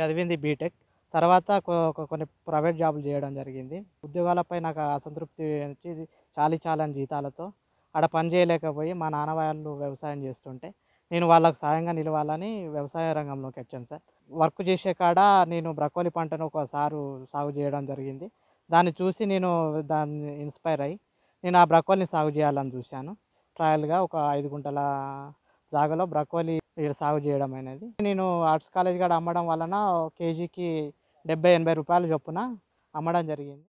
చదివింది బీటెక్ తర్వాత కొ- కొ- కొన్ని ప్రైవేట్ జాబులు చేయడం జరిగింది ఉద్యోగాలపై నాకు అసంతృప్తి వచ్చి చాలీ చాలని జీతాలతో ఆడ పని చేయలేకపోయి మా నాన్న వాళ్ళు వ్యవసాయం చేస్తుంటే నేను వాళ్ళకు సాయంగా నిలవాలని వ్యవసాయ రంగంలోకి వచ్చాను సార్ వర్క్ చేసే కాడ నేను బ్రకోలి పంటను ఒక సారు సాగు చేయడం జరిగింది దాన్ని చూసి నేను దాన్ని ఇన్స్పైర్ అయ్యి నేను ఆ బ్రకోలిని సాగు చేయాలని చూశాను ట్రయల్గా ఒక ఐదు గుంటల జాగలో బ్రకోలి సాగు చేయడం అనేది నేను ఆర్ట్స్ కాలేజ్ కాడ అమ్మడం వలన కేజీకి డెబ్బై ఎనభై రూపాయలు చొప్పున అమ్మడం జరిగింది